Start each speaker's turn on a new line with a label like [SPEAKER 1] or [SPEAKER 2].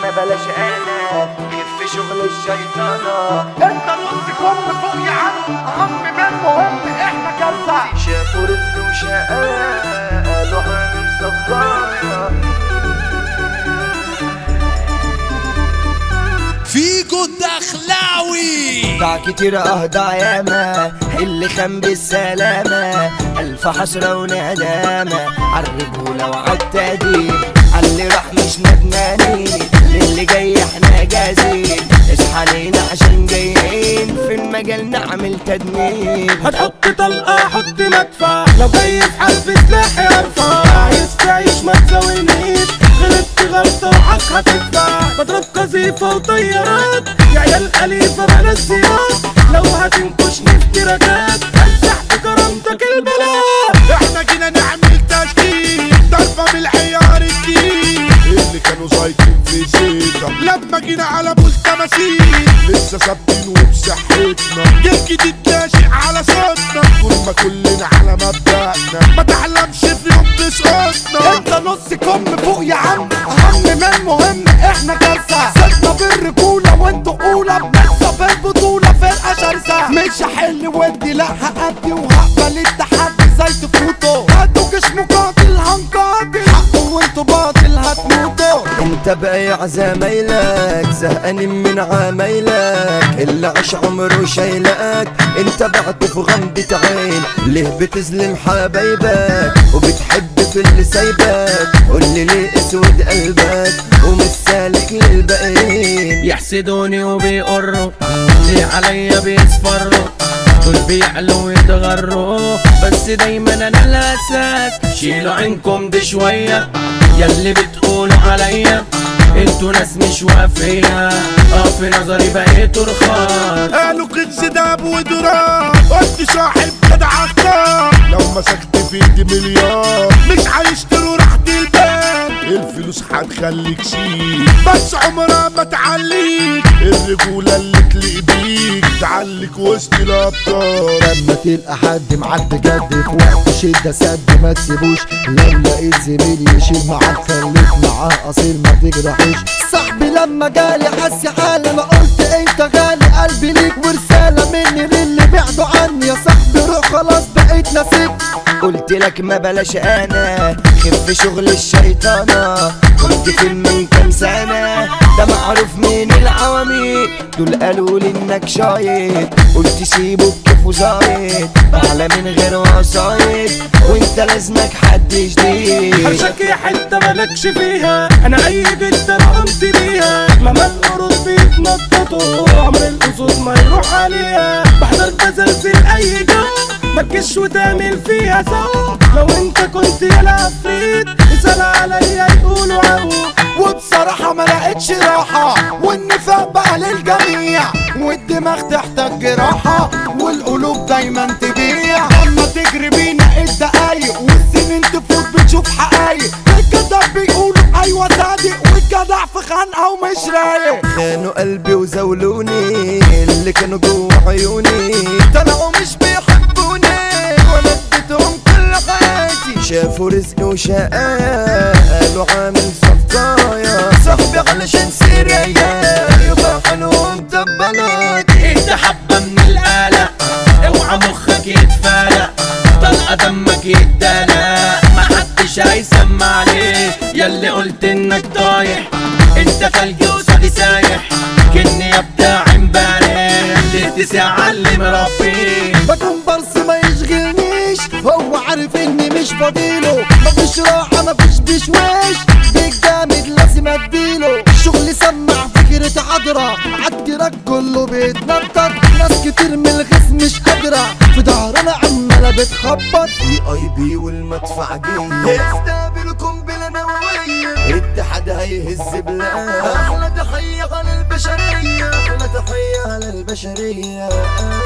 [SPEAKER 1] ما بلاش انا في شغل الشيطانة
[SPEAKER 2] انت نص كم فوق يا عم اهم من مهم احنا كارثة
[SPEAKER 1] شافوا رزق وشقاء قالوا عامل صفايا
[SPEAKER 3] فيجو الدخلاوي
[SPEAKER 1] ضاع كتير اهدى ياما اللي كان بالسلامة ألف حسرة وندامة عالرجولة وعالتقدير عاللي راح مش ندمانين للي جاي احنا جاهزين اصحى لينا عشان جايين في المجال نعمل تدمير
[SPEAKER 2] هتحط طلقة حط مدفع لو جاي في حرب سلاحي ارفع عايز تعيش ما تساوينيش غلطت غلطة وحق هتدفع بضرب قذيفة وطيارات يا عيال أليفة بلاش زياد لو هتنكشني في تراجات همسح بكرامتك البلاء
[SPEAKER 4] احنا جينا نعمل تشكيل ضربة بالعيار التقيل اللي كانوا زايدين في زيتة لما جينا على بول تماثيل لسه ثابتين وبصحتنا جيل جديد ناشئ على صوتنا طول ما كلنا على مبدأنا ما تحلمش في يوم تسقطنا
[SPEAKER 2] انت نص كم فوق يا عم اهم من مهم احنا كارثة صرنا بالرجولة وانتوا اولى بنكسب البطولة فرقة شرسة مش هحل ودي لا هأدي وهقبل التحدي زي تفوتوا هاتوا جيش مقاتل هنقاتل حقه وانتوا باطل هتموتوا
[SPEAKER 1] انت بايع زمايلك زهقان من عمايلك اللي عاش عمره شايلك انت بعت في غمضة عين ليه بتظلم حبايبك وبتحب في اللي سايبك قولي ليه اسود قلبك ومش سالك للباقيين
[SPEAKER 5] يحسدوني وبيقروا ليه عليا بيصفروا دول بيعلوا ويتغروا بس دايما انا الاساس شيلوا عينكم دي شويه ياللي بتقولوا عليا انتوا ناس مش وافيه اه في نظري بقيتوا رخاص
[SPEAKER 4] قالوا كنز دهب ودراب قلت صاحب جدع اختار لو مسكت في ايدي مليار مش هيشتروا راحة البال الفلوس هتخليك شيك بس عمرها ما تعليك الرجولة اللي تليق بيك تعليك وسط الابطال
[SPEAKER 6] لما تلقى حد معاك بجد في وقت شدة سد ما تسيبوش لو لقيت زميل يشيل معاك خليك معاه اصيل ما تجرحوش صاحبي لما جالي عسي حالي انا قلت انت غالي قلبي ليك ورسالة مني للي بعدوا عني يا صاحبي روح خلاص بقيت نسيت
[SPEAKER 1] قلت لك ما بلاش انا خف شغل الشيطانة كنت فين من كام سنة ده معروف من العواميد دول قالوا لي انك شايط قلت سيبه بكيف وزايد بعلى من غير وسايد وانت لازمك حد جديد
[SPEAKER 2] حرشك يا حتة مالكش فيها انا اي بنت انا قمت بيها لما القرود بيتنططوا عمر الاسود ما يروح عليها بحضر تزلزل اي جو مركش وتعمل فيها سوا لو انت كنت يا العفريت اسأل عليا يقولوا عو وبصراحة ما لقيتش راحة والنفاق بقى للجميع والدماغ تحتاج جراحة والقلوب دايما تبيع اما تجري بينا الدقايق والسنين تفوت بتشوف حقايق الجدع بيقولوا ايوه صادق والجدع في خانقه ومش رايق
[SPEAKER 1] خانوا قلبي وزولوني اللي كانوا جوا عيوني طلعوا مش بيحبوني وانا اديتهم كل حياتي شافوا رزق وشقاء قالوا عامل صفقايا صاحبي علشان سرية يبقى حلوهم دبلاتي
[SPEAKER 5] انت حبة من الآلة اوعى مخك يتفالق طلقة دمك يتدلق ما حدش هيسمع عليه ياللي قلت انك طايح انت تلج وسادي سايح كني يا بتاع امبارح ليه تساعة اللي مربيه
[SPEAKER 6] بكون برص ما يشغلنيش هو عارف اني مش فاضيله مفيش راحة مفيش بشويش بالجامد لازم اديله شغلي سمع فكرة حضرة عالتراك كله بيتنطط ناس كتير من الغيظ مش قادرة في ظهرنا عمالة بتخبط
[SPEAKER 1] اي اي بي والمدفع جاي يستقبل قنبلة نووية اتحاد هيهز بلاد احلى تحية على البشرية احلى تحية على البشرية